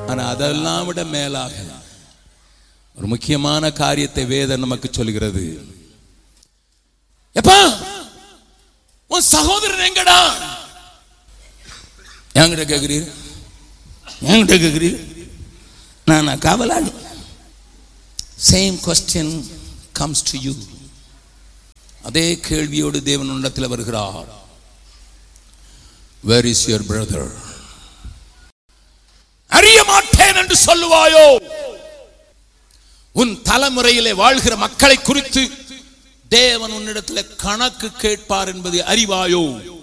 ஆனா அதெல்லாம் விட மேலாக ஒரு முக்கியமான காரியத்தை வேதம் நமக்கு சொல்கிறது எப்பா உன் சகோதரன் எங்கடா என்கிட்ட கேக்குறீர் என்கிட்ட கேக்குறீர் நான் நான் காவலாளி same question comes to you அதே கேள்வியோடு தேவன் உன்னத்தில் வருகிறார் வேர் இஸ் யுவர் பிரதர் அறிய மாட்டேன் என்று சொல்லுவாயோ உன் தலைமுறையிலே வாழ்கிற மக்களை குறித்து தேவன் உன்னிடத்தில் கணக்கு கேட்பார் என்பதை அறிவாயோ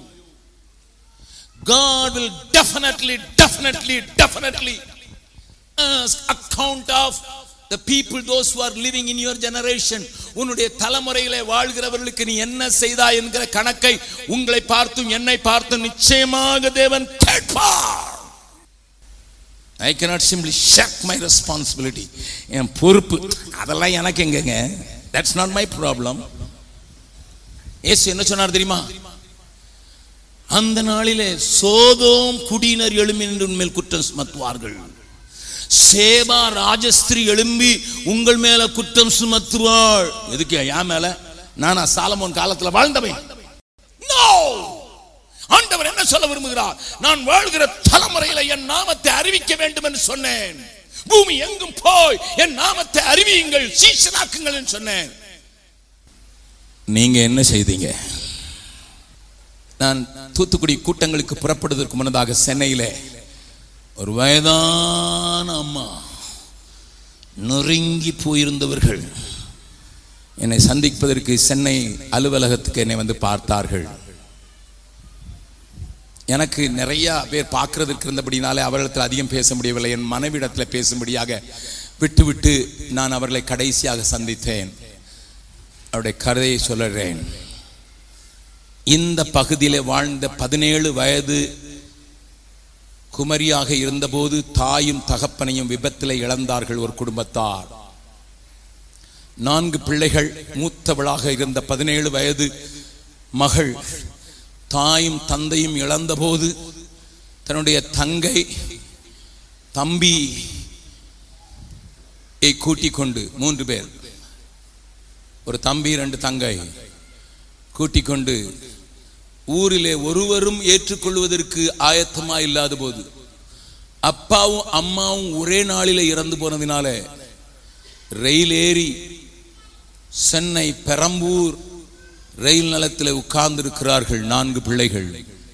God will definitely, definitely, definitely ask account of the people, those who are living in your generation. உன்னுடைய தலைமுறையிலே வாழ்கிறவர்களுக்கு நீ என்ன செய்தாய் என்கிற கணக்கை உங்களை பார்த்தும் என்னை பார்த்தும் நிச்சயமாக தேவன் கேட்பார் ஐ cannot simply shirk my responsibility என் பொறுப்பு அதெல்லாம் எனக்கு எங்கங்க தட்ஸ் நாட் மை ப்ராப்ளம் இயேசு என்ன சொன்னார் தெரியுமா அந்த நாளிலே சோதோம் குடியினர் எழும்பி நின்று உண்மையில் குற்றம் சுமத்துவார்கள் சேபா ராஜஸ்திரி எழும்பி உங்கள் மேல குற்றம் சுமத்துவாள் எதுக்கு என் மேல நானா சாலமோன் காலத்துல வாழ்ந்தவன் No! ஆண்டவர் என்ன சொல்ல விரும்புகிறார் நான் வாழ்கிற தலைமுறையில என் நாமத்தை அறிவிக்க வேண்டும் என்று சொன்னேன் பூமி எங்கும் போய் என் நாமத்தை அறிவியுங்கள் சீசனாக்குங்கள் என்று சொன்னேன் நீங்க என்ன செய்தீங்க நான் தூத்துக்குடி கூட்டங்களுக்கு புறப்படுவதற்கு முன்னதாக சென்னையிலே ஒரு வயதான அம்மா நொறுங்கி போயிருந்தவர்கள் என்னை சந்திப்பதற்கு சென்னை அலுவலகத்துக்கு என்னை வந்து பார்த்தார்கள் எனக்கு நிறைய பேர் பார்க்கறதுக்கு இருந்தபடினாலே அவர்களிடத்தில் அதிகம் பேச முடியவில்லை என் மனைவிடத்தில் பேசும்படியாக விட்டு விட்டு நான் அவர்களை கடைசியாக சந்தித்தேன் அவருடைய கதையை சொல்லுறேன் இந்த பகுதியிலே வாழ்ந்த பதினேழு வயது குமரியாக இருந்தபோது தாயும் தகப்பனையும் விபத்திலே இழந்தார்கள் ஒரு குடும்பத்தார் நான்கு பிள்ளைகள் மூத்தவளாக இருந்த பதினேழு வயது மகள் தாயும் தந்தையும் இழந்தபோது தன்னுடைய தங்கை தம்பி கூட்டிக் கொண்டு மூன்று பேர் ஒரு தம்பி ரெண்டு தங்கை கூட்டிக் கொண்டு ஊரிலே ஒருவரும் ஏற்றுக்கொள்வதற்கு ஆயத்தமா இல்லாத போது அப்பாவும் அம்மாவும் ஒரே நாளிலே இறந்து போனதினால ரயில் ஏறி சென்னை பெரம்பூர் ரயில் நிலத்தில் உட்கார்ந்து இருக்கிறார்கள் நான்கு பிள்ளைகள்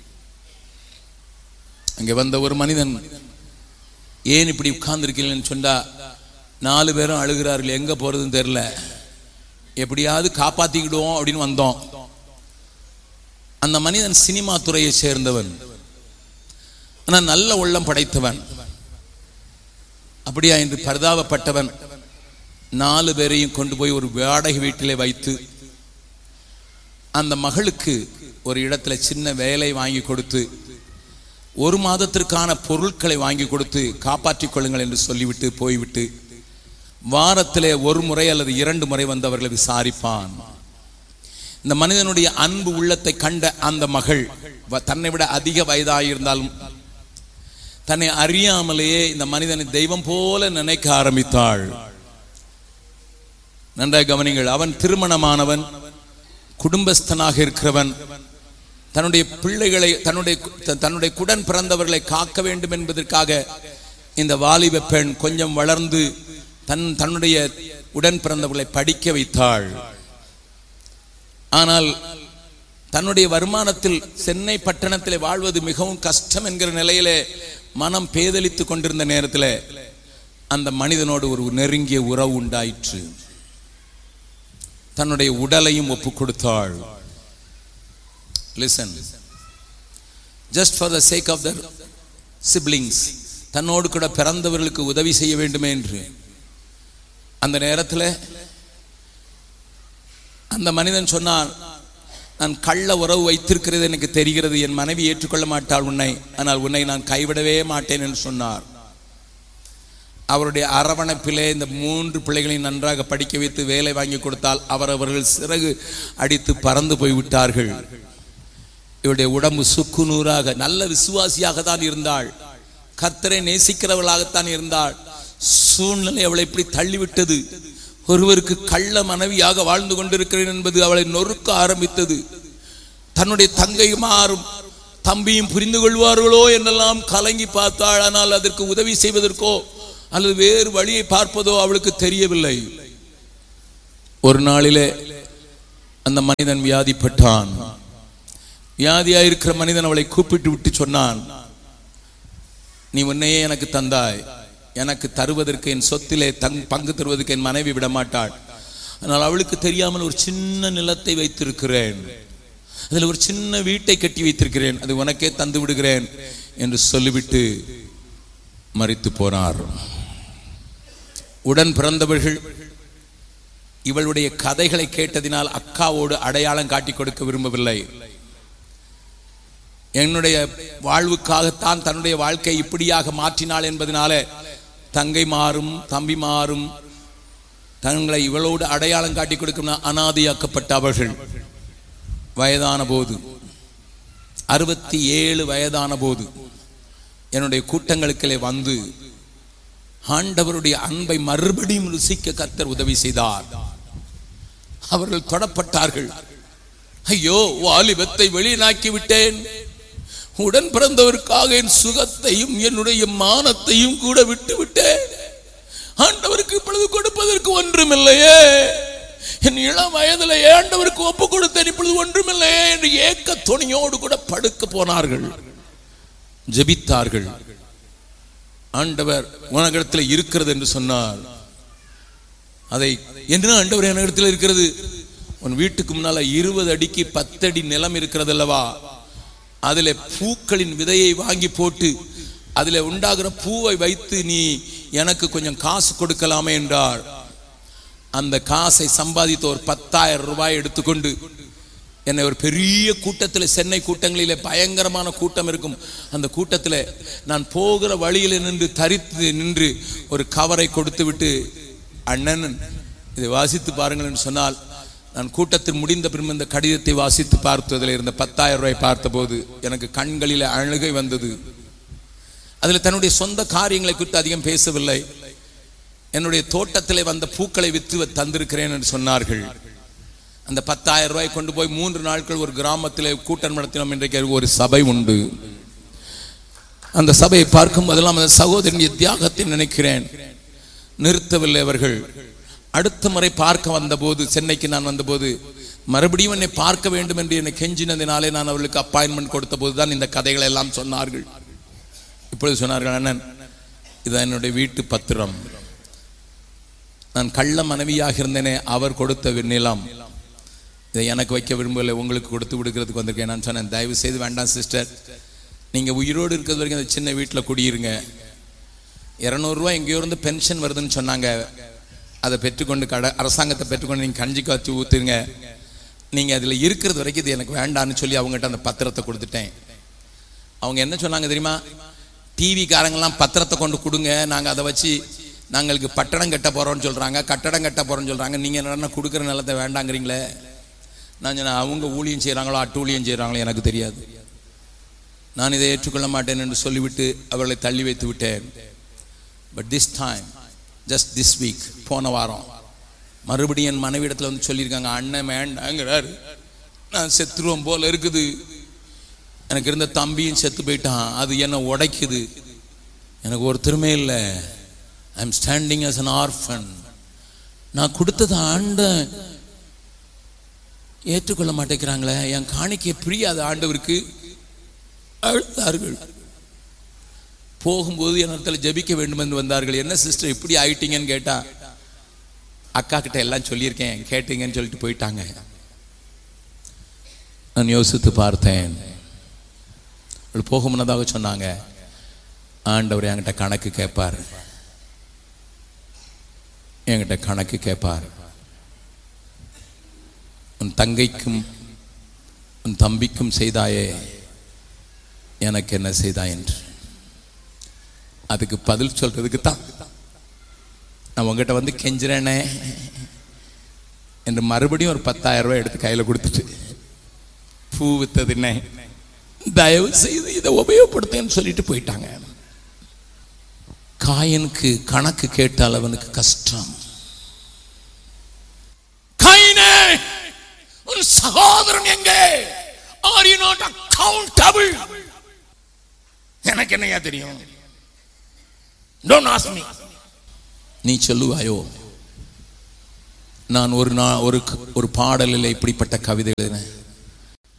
அங்கே வந்த ஒரு மனிதன் ஏன் இப்படி உட்கார்ந்துருக்கீங்கன்னு சொன்னா நாலு பேரும் அழுகிறார்கள் எங்க போறதுன்னு தெரியல எப்படியாவது காப்பாத்திக்கிடுவோம் அப்படின்னு வந்தோம் அந்த மனிதன் சினிமா துறையை சேர்ந்தவன் ஆனா நல்ல உள்ளம் படைத்தவன் அப்படியா என்று பரிதாபப்பட்டவன் நாலு பேரையும் கொண்டு போய் ஒரு வாடகை வீட்டிலே வைத்து அந்த மகளுக்கு ஒரு இடத்துல சின்ன வேலை வாங்கி கொடுத்து ஒரு மாதத்திற்கான பொருட்களை வாங்கி கொடுத்து காப்பாற்றிக் கொள்ளுங்கள் என்று சொல்லிவிட்டு போய்விட்டு வாரத்திலே ஒரு முறை அல்லது இரண்டு முறை வந்து அவர்களை விசாரிப்பான் இந்த மனிதனுடைய அன்பு உள்ளத்தை கண்ட அந்த மகள் வ- தன்னை விட அதிக வயதாயிருந்தாலும் தன்னை அறியாமலேயே இந்த மனிதனை தெய்வம் போல நினைக்க ஆரம்பித்தாள் நன்றாக கவனிங்கள் அவன் திருமணமானவன் குடும்பஸ்தனாக இருக்கிறவன் தன்னுடைய பிள்ளைகளை தன்னுடைய த- தன்னுடைய குடன் பிறந்தவர்களை காக்க வேண்டும் என்பதற்காக இந்த வாலிப பெண் கொஞ்சம் வளர்ந்து தன் தன்னுடைய உடன் பிறந்தவர்களை படிக்க வைத்தாள் ஆனால் தன்னுடைய வருமானத்தில் சென்னை பட்டணத்திலே வாழ்வது மிகவும் கஷ்டம் என்கிற நிலையிலே மனம் பேதலித்துக் கொண்டிருந்த நேரத்தில் அந்த மனிதனோடு ஒரு நெருங்கிய உறவு உண்டாயிற்று தன்னுடைய உடலையும் ஒப்பு கொடுத்தாள் listen just for the sake of the siblings தன்னோடு கூட பிறந்தவர்களுக்கு உதவி செய்ய வேண்டுமே என்று அந்த நேரத்தில் அந்த மனிதன் சொன்னான் நான் கள்ள உறவு வைத்திருக்கிறது எனக்கு தெரிகிறது என் மனைவி ஏற்றுக்கொள்ள மாட்டாள் உன்னை ஆனால் உன்னை நான் கைவிடவே மாட்டேன் என்று சொன்னார் அவருடைய அரவணைப்பிலே இந்த மூன்று பிள்ளைகளையும் நன்றாக படிக்க வைத்து வேலை வாங்கி கொடுத்தால் அவர் அவர்கள் சிறகு அடித்து பறந்து போய் விட்டார்கள் இவருடைய உடம்பு சுக்கு நூறாக நல்ல விசுவாசியாக தான் இருந்தாள் கர்த்தரை நேசிக்கிறவளாகத்தான் இருந்தாள் சூழ்நிலை அவளை இப்படி தள்ளிவிட்டது ஒருவருக்கு கள்ள மனைவியாக வாழ்ந்து கொண்டிருக்கிறேன் என்பது அவளை நொறுக்க ஆரம்பித்தது தன்னுடைய தங்கையுமாறும் தம்பியும் புரிந்து கொள்வார்களோ என்றெல்லாம் கலங்கி பார்த்தாள் ஆனால் அதற்கு உதவி செய்வதற்கோ அல்லது வேறு வழியை பார்ப்பதோ அவளுக்கு தெரியவில்லை ஒரு நாளிலே அந்த மனிதன் வியாதிப்பட்டான் வியாதியாயிருக்கிற மனிதன் அவளை கூப்பிட்டு விட்டு சொன்னான் நீ உன்னையே எனக்கு தந்தாய் எனக்கு தருவதற்கு என் சொத்திலே தங் பங்கு தருவதற்கு என் மனைவி விடமாட்டாள் ஆனால் அவளுக்கு தெரியாமல் ஒரு சின்ன நிலத்தை வைத்திருக்கிறேன் அதில் ஒரு சின்ன வீட்டை கட்டி வைத்திருக்கிறேன் அது உனக்கே தந்து விடுகிறேன் என்று சொல்லிவிட்டு மறித்து போனார் உடன் பிறந்தவர்கள் இவளுடைய கதைகளை கேட்டதினால் அக்காவோடு அடையாளம் காட்டி கொடுக்க விரும்பவில்லை என்னுடைய வாழ்வுக்காகத்தான் தன்னுடைய வாழ்க்கை இப்படியாக மாற்றினாள் என்பதனால தங்கை மாறும் தம்பி மாறும் தங்களை இவளோடு அடையாளம் காட்டி கொடுக்கும் அனாதையாக்கப்பட்ட அவர்கள் வயதான போது அறுபத்தி ஏழு வயதான போது என்னுடைய கூட்டங்களுக்களே வந்து ஆண்டவருடைய அன்பை மறுபடியும் ருசிக்க கர்த்தர் உதவி செய்தார் அவர்கள் தொடப்பட்டார்கள் ஐயோ வாலிபத்தை வெளிநாக்கி விட்டேன் உடன் பிறந்தவருக்காக என் சுகத்தையும் என்னுடைய மானத்தையும் கூட விட்டு விட்டேன் ஆண்டவருக்கு இப்பொழுது கொடுப்பதற்கு ஒன்றுமில்லையே என் இளம் வயதில் ஆண்டவருக்கு ஒப்பு கொடுத்தேன் இப்பொழுது ஒன்றுமில்லையே என்று ஏக்க துணியோடு கூட படுக்க போனார்கள் ஜெபித்தார்கள் ஆண்டவர் உனக்கிடத்தில் இருக்கிறது என்று சொன்னார் அதை என்ன ஆண்டவர் என்னிடத்தில் இருக்கிறது உன் வீட்டுக்கு முன்னால இருபது அடிக்கு பத்தடி நிலம் இருக்கிறது அல்லவா அதுல பூக்களின் விதையை வாங்கி போட்டு அதுல உண்டாகிற பூவை வைத்து நீ எனக்கு கொஞ்சம் காசு கொடுக்கலாமே என்றார் அந்த காசை சம்பாதித்த ஒரு பத்தாயிரம் ரூபாய் எடுத்துக்கொண்டு என்னை ஒரு பெரிய கூட்டத்தில் சென்னை கூட்டங்களிலே பயங்கரமான கூட்டம் இருக்கும் அந்த கூட்டத்தில் நான் போகிற வழியில் நின்று தரித்து நின்று ஒரு கவரை கொடுத்து விட்டு அண்ணன் இதை வாசித்து பாருங்கள் என்று சொன்னால் நான் கூட்டத்தில் முடிந்த பின்பு இந்த கடிதத்தை வாசித்து பார்த்ததில் இருந்த பத்தாயிரம் ரூபாய் பார்த்தபோது எனக்கு கண்களில் அழுகை வந்தது அதில் தன்னுடைய சொந்த காரியங்களை குறித்து அதிகம் பேசவில்லை என்னுடைய தோட்டத்திலே வந்த பூக்களை விற்று தந்திருக்கிறேன் என்று சொன்னார்கள் அந்த பத்தாயிரம் ரூபாய் கொண்டு போய் மூன்று நாட்கள் ஒரு கிராமத்திலே கூட்டம் நடத்தினோம் இன்றைக்கு ஒரு சபை உண்டு அந்த சபையை பார்க்கும் போதெல்லாம் அந்த சகோதரனுடைய தியாகத்தை நினைக்கிறேன் நிறுத்தவில்லை அவர்கள் அடுத்த முறை பார்க்க வந்தபோது சென்னைக்கு நான் வந்தபோது மறுபடியும் என்னை பார்க்க வேண்டும் என்று என்னை கெஞ்சினதினாலே நான் அவர்களுக்கு அப்பாயின்மெண்ட் கொடுத்த போது தான் இந்த கதைகளை எல்லாம் சொன்னார்கள் இப்பொழுது சொன்னார்கள் அண்ணன் இது என்னுடைய வீட்டு பத்திரம் நான் கள்ள மனைவியாக இருந்தேனே அவர் கொடுத்த நிலம் இதை எனக்கு வைக்க விரும்பவில்லை உங்களுக்கு கொடுத்து விடுக்கிறதுக்கு வந்திருக்கேன் நான் சொன்னேன் தயவு செய்து வேண்டாம் சிஸ்டர் நீங்கள் உயிரோடு இருக்கிறது வரைக்கும் அந்த சின்ன வீட்டில் குடியிருங்க இரநூறுவா எங்கேயோ இருந்து பென்ஷன் வருதுன்னு சொன்னாங்க அதை பெற்றுக்கொண்டு கட அரசாங்கத்தை பெற்றுக்கொண்டு நீங்கள் கஞ்சி காய்ச்சி ஊற்றுங்க நீங்கள் அதில் இருக்கிறது வரைக்கும் இது எனக்கு வேண்டான்னு சொல்லி அவங்ககிட்ட அந்த பத்திரத்தை கொடுத்துட்டேன் அவங்க என்ன சொன்னாங்க தெரியுமா டிவி காரங்கெல்லாம் பத்திரத்தை கொண்டு கொடுங்க நாங்கள் அதை வச்சு நாங்களுக்கு பட்டணம் கட்ட போகிறோம்னு சொல்கிறாங்க கட்டடம் கட்ட போகிறோம்னு சொல்கிறாங்க நீங்கள் என்ன கொடுக்குற நிலத்தை வேண்டாங்கிறீங்களே நான் சொன்னேன் அவங்க ஊழியம் செய்கிறாங்களோ அட்டு ஊழியம் செய்கிறாங்களோ எனக்கு தெரியாது நான் இதை ஏற்றுக்கொள்ள மாட்டேன் என்று சொல்லிவிட்டு அவர்களை தள்ளி வைத்து விட்டேன் but this time just this week போன வாரம் மறுபடியும் என் மனைவிடத்தில் வந்து சொல்லியிருக்காங்க அண்ணன் வேண்டாங்கிறாரு நான் செத்துருவோம் போல இருக்குது எனக்கு இருந்த தம்பியும் செத்து போயிட்டான் அது என்னை உடைக்குது எனக்கு ஒருத்தருமே இல்லை I am standing as an orphan நான் கொடுத்தது ஆண்ட ஏற்றுக்கொள்ள மாட்டேங்கிறாங்களே என் காணிக்கை பிரியாத ஆண்டவருக்கு அழுத்தார்கள் போகும்போது என் இடத்துல ஜபிக்க வேண்டும் என்று வந்தார்கள் என்ன சிஸ்டர் இப்படி ஆயிட்டீங்கன்னு கேட்டா அக்கா கிட்ட எல்லாம் சொல்லியிருக்கேன் கேட்டீங்கன்னு சொல்லிட்டு போயிட்டாங்க நான் யோசித்து பார்த்தேன் அவள் போக முன்னதாக சொன்னாங்க ஆண்டவர் என்கிட்ட கணக்கு கேட்பார் என்கிட்ட கணக்கு கேட்பார் உன் தங்கைக்கும் உன் தம்பிக்கும் செய்தாயே எனக்கு என்ன செய்தாய் என்று அதுக்கு பதில் சொல்றதுக்கு தான் நான் உங்ககிட்ட வந்து கெஞ்சுறேனே என்று மறுபடியும் ஒரு பத்தாயிரம் ரூபாய் எடுத்து கையில் கொடுத்துட்டு பூ வித்ததுன்னே தயவு செய்து இதை உபயோகப்படுத்துன்னு சொல்லிட்டு போயிட்டாங்க காயனுக்கு கணக்கு கேட்டால் அவனுக்கு கஷ்டம் காயினே உன் சகோதரன் எங்கே ஆர் யூ நாட் அக்கவுண்டபிள் எனக்கு என்னையா தெரியும் டோன்ட் ஆஸ்க் மீ நீ சொல்லுவாயோ நான் ஒரு நா ஒரு ஒரு பாடலில் இப்படிப்பட்ட கவிதை எழுதினேன்